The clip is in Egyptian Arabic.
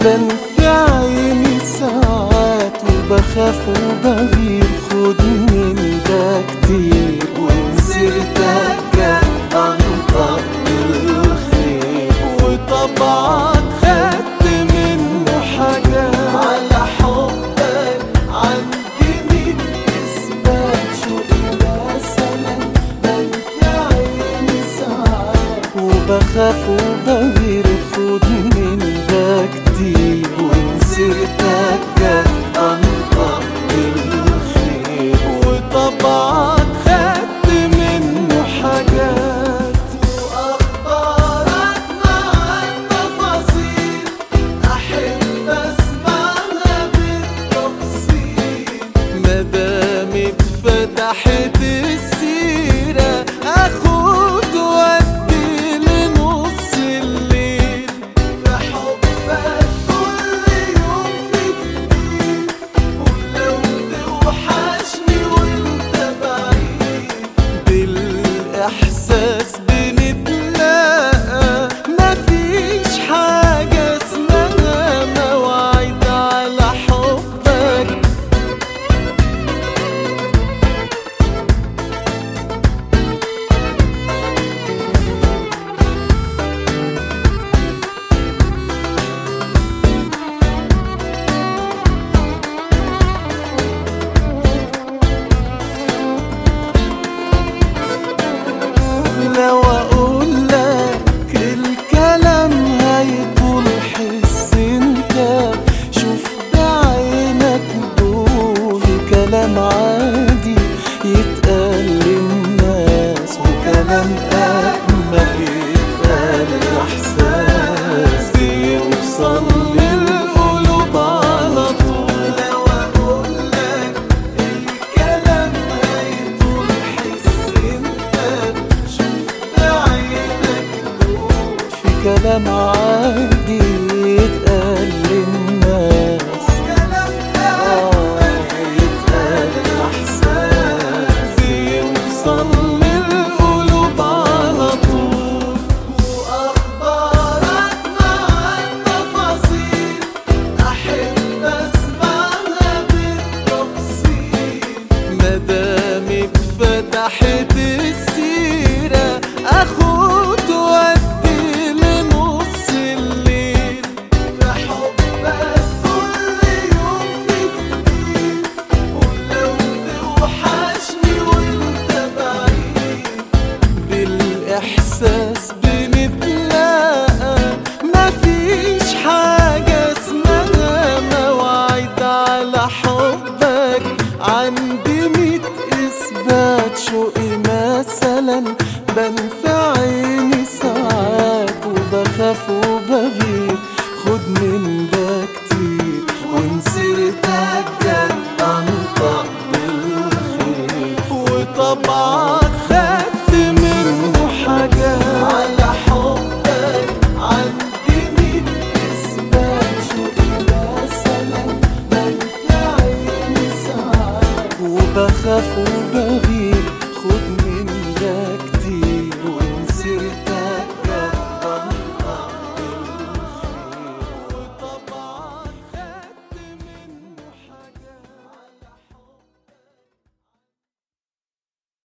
بنفي عيني ساعات وبخاف وبغير خد من ده كتير ومسيرتك جت انطق بالخير وطبعك خدت منه حاجات على حبك عندي ميت اثبات شوقي مثلا بنفي عيني ساعات وبخاف وبغير خد من ده كتير ومسيرتك جت انطق بالخير وطبعك خدت منه حاجات واخبارك مع التفاصيل احب اسمعها بالتفصيل مادام اتفتحت السيرة اخد وادي لنص الليل في حبك كل يوم في جديد ولو توحشني وانت بعيد بالاحساس بنتلاقى مفيش حاجة اسمها مواعيد على حبك لو اقول لك الكلام هيطول حس انت شوف بعينك دول في كلام عادي يتقال للناس وكلام اجمل يتقال احساس بيوصل للقلوب على طول لو اقول لك الكلام هيطول حس انت شوف بعينك دول في كلام عادي يتقال للناس آه، يتقال احساس بيوصل للقلوب على طول واخبارك مع التفاصيل احب اسمعها بالتفصيل مادام اتفتحت السيرة اخد وادي لنص الليل في حبك كل يوم في جديد ولو توحشني وانت بعيد بالاحساس بنتلاقى مفيش حاجة اسمها مواعيد على حبك عندي ميت اثبات شوقي مثلا بنفي عيني ساعات وبخاف وبغير خد من ده كتير ومسيرتك جت انطق بالخير وطبعك خدت منه حاجات على حبك عندي ميت اثبات شوقي مثلا بنفي عيني ساعات وبخاف وبغير خد من